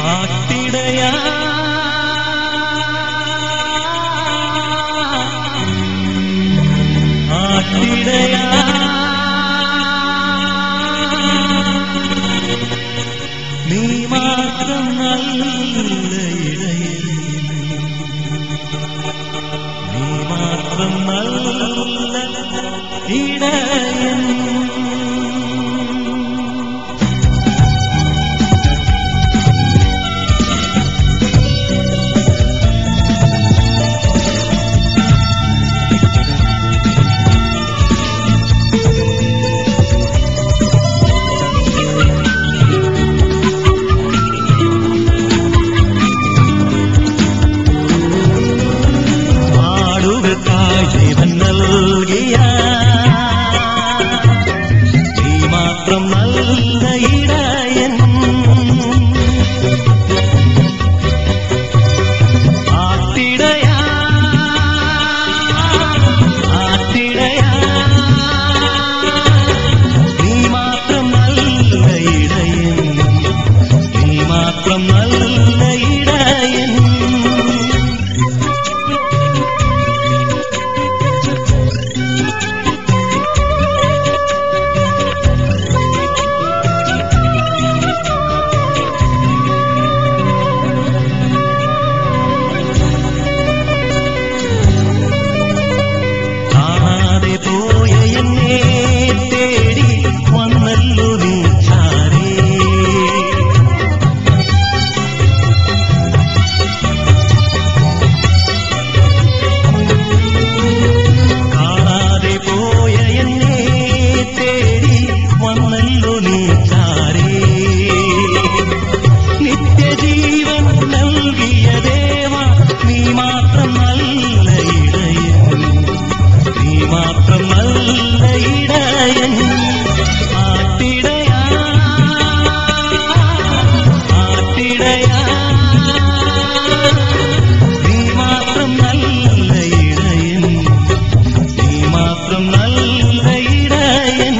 ആട്ടിടയാ ആട്ടിടയാ നീ മാത്രം നല്ല ഇടയൻ നീ മാത്രം നല്ല ഇടയൻ ആടുകൾക്കായി ജീവൻ നൽകിയ നീ മാത്രം നല്ല ഇടയൻ ആട്ടിടയാ ആട്ടിടയാ നീ മാത്രം നല്ല ഇടയൻ നീ മാത്രം നല്ല ഇടയൻ കാണാതെ പോയ എന്നെ തേടി വന്നല്ലോ നീ ചാരേ കാണാതെ പോയ എന്നെ തേടി വന്നല്ലോ നീ ചാരേ നിത്യജീവൻ നൽകിയ ദേവ നീ മാത്രം നല്ല ഇടയൻ നീ മാത്രം നല്ല ഇടയൻ ആട്ടിടയാ ആട്ടിടയാ നീ മാത്രം നല്ല ഇടയൻ നീ മാത്രം നല്ല ഇടയൻ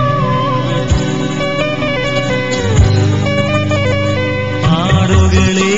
ആടുകളെ